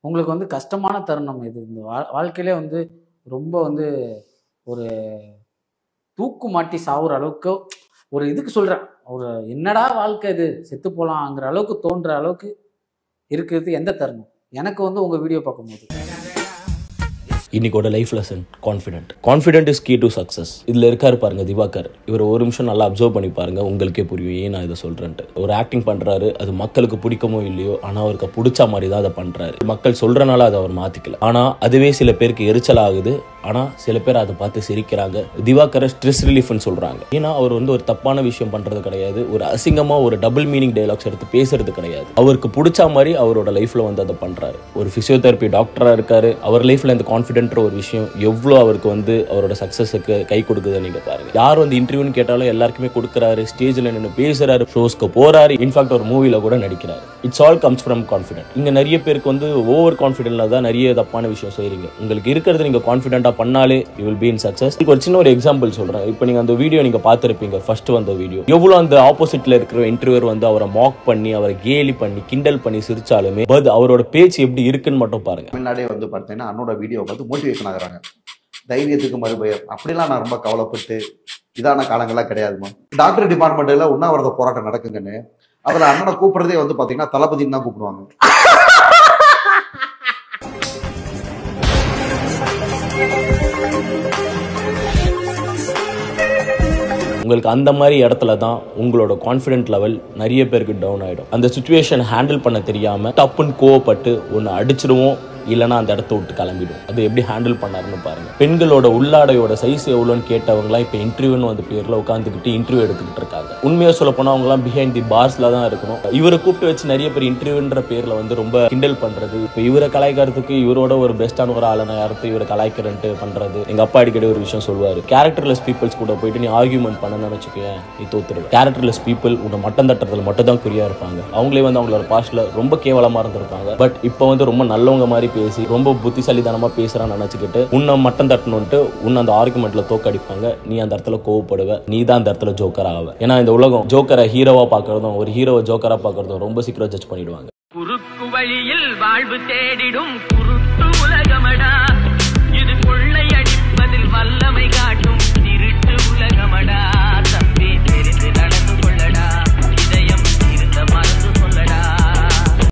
உங்களுக்கு வந்து கஷ்டமான தருணம் இது இந்த வா- வாழ்க்கையிலே வந்து ரொம்ப வந்து ஒரு தூக்கு மாட்டி சாவுற அளவுக்கு ஒரு இதுக்கு சொல்றேன் ஒரு என்னடா வாழ்க்கை இது செத்து போலாங்கிற அளவுக்கு தோன்ற அளவுக்கு இருக்கிறது எந்த தருணம் எனக்கு வந்து உங்க வீடியோ பார்க்கும்போது இன்னைக்கோட life lesson confident confident is key to success இதில் இருக்காரு பாருங்க திவாகர் இவர் ஒரு நிமிஷம் நல்லா அப்சர்வ் பண்ணி பாருங்க உங்களுக்கே புரியும் ஏன் நான் இதை சொல்றேன்ட்டு ஒரு ஆக்டிங் பண்றாரு அது மக்களுக்கு பிடிக்குமோ இல்லையோ ஆனால் அவருக்கு பிடிச்ச மாதிரி தான் அதை பண்றாரு மக்கள் சொல்றனால அதை அவர் மாத்திக்கல ஆனால் அதுவே சில பேருக்கு எரிச்சல் ஆகுது ஆனால் சில பேர் அதை பார்த்து சிரிக்கிறாங்க திவாகரை ஸ்ட்ரெஸ் ரிலீஃப்னு சொல்றாங்க ஏன்னா அவர் வந்து ஒரு தப்பான விஷயம் பண்றது கிடையாது ஒரு அசிங்கமா ஒரு டபுள் மீனிங் டைலாக்ஸ் எடுத்து பேசுறது கிடையாது அவருக்கு பிடிச்ச மாதிரி அவரோட லைஃப்ல வந்து அதை பண்றாரு ஒரு பிசியோதெரப்பி டாக்டரா இருக்காரு அவர் லைஃப்ல இந்த கான்ஃபிடென்ட்ற ஒரு விஷயம் எவ்வளோ அவருக்கு வந்து அவரோட சக்சஸுக்கு கை கொடுக்குதுன்னு நீங்க பாருங்க யார் வந்து இன்டர்வியூன்னு கேட்டாலும் எல்லாருக்குமே கொடுக்குறாரு ஸ்டேஜ்ல நின்று பேசுறாரு ஷோஸ்க்கு போறாரு இன்ஃபேக்ட் ஒரு மூவில கூட நடிக்கிறாரு it's all comes from confident இங்க நிறைய பேருக்கு வந்து ஓவர் கான்ஃபிடென்ட்ல தான் நிறைய தப்பான விஷயம் செய்றீங்க உங்களுக்கு இருக்கிறது நீங்க கான்ஃபிடென்ட்டா பண்ணாலே you will be in success ஒரு சின்ன ஒரு எக்ஸாம்பிள் சொல்றேன் இப்போ நீங்க அந்த வீடியோ நீங்க பார்த்திருப்பீங்க ஃபர்ஸ்ட் வந்த வீடியோ எவ்வளவு அந்த ஆப்போசிட்ல இருக்கிற இன்டர்வியூர் வந்து அவரை மாக் பண்ணி அவரை கேலி பண்ணி கிண்டல் பண்ணி சிரிச்சாலுமே பட் அவரோட பேச்சு எப்படி இருக்குன்னு மட்டும் பாருங்க தமிழ்நாடே வந்து பார்த்தீங்கன்னா அண்ணோட வீடியோ பார்த்து மோட்டிவேஷன் ஆகுறாங்க தைரியத்துக்கு மறுபெயர் அப்படிலாம் நான் ரொம்ப கவலைப்பட்டு இதான காலங்கள்லாம் கிடையாதுமா டாக்டர் டிபார்ட்மெண்ட்டில் உண்ணாவிரத போராட்டம் நடக்குங்கன்னு அதில் அண்ணனை கூப்பிடுறதே வந்து பார்த்தீங்கன்னா தளபதினு தான் கூப்பிடுவாங்க உங்களுக்கு அந்த மாதிரி இடத்துல தான் உங்களோட கான்ஃபிடென்ட் லெவல் நிறைய பேருக்கு டவுன் ஆகிடும் அந்த சுச்சுவேஷன் ஹேண்டில் பண்ண தெரியாம டப்புன்னு கோவப்பட்டு ஒன்று அடிச்சிடுவோம் இல்லைன்னா அந்த இடத்த விட்டு கிளம்பிடும் அது எப்படி ஹேண்டில் பண்ணாருன்னு பாருங்க பெண்களோட உள்ளாடையோட சைஸ் எவ்வளோன்னு கேட்டவங்களாம் இப்போ இன்டர்வியூன்னு வந்து பேரில் உட்காந்துக்கிட்டு இன்டர்வியூ எடுத்துக்கிட்டு இருக்காங்க உண்மையாக சொல்ல போனால் அவங்களாம் பிஹைண்ட் தி பார்ஸ்ல தான் இருக்கணும் இவரை கூப்பிட்டு வச்சு நிறைய பேர் இன்டர்வியூன்ற பேரில் வந்து ரொம்ப கிண்டல் பண்ணுறது இப்போ இவரை கலாய்க்கிறதுக்கு இவரோட ஒரு பெஸ்ட்டான ஒரு ஆளை நான் யார்த்து இவரை கலாய்க்கிறேன்ட்டு பண்ணுறது எங்கள் அப்பா அடிக்கடி ஒரு விஷயம் சொல்லுவார் கேரக்டர்லெஸ் பீப்புள்ஸ் கூட போயிட்டு நீ ஆர்கியூமெண்ட் பண்ணணும்னு வச்சுக்கோயேன் நீ தோத்துருவ கேரக்டர்லெஸ் பீப்புள் உன்னை மட்டம் தட்டுறதுல மட்டும் தான் குறியா இருப்பாங்க அவங்களே வந்து அவங்களோட பாஸ்ட்ல ரொம்ப கேவலமா இருந்திருப்பாங்க பட் இப்போ வந்து ரொம்ப நல்லவங்க மாதிரி பேசி ரொம்ப புத்திசாலித்தனமா பேசுறான்னு நினைச்சுக்கிட்டு உன்னை மட்டம் தட்டணுன்ட்டு உன்னை அந்த ஆர்குமெண்ட்ல தோக்கடிப்பாங்க நீ அந்த இடத்துல கோவப்படுவ நீ தான் அந்த இடத்துல ஜோக்கர் ஆவ ஏன்னா இந்த உலகம் ஜோக்கரை ஹீரோவா பார்க்கறதும் ஒரு ஹீரோவை ஜோக்கரா பார்க்கறதும் ரொம்ப சீக்கிரம் ஜட்ஜ் பண்ணிடுவாங்க குறுக்கு வழியில் வாழ்வு தேடிடும்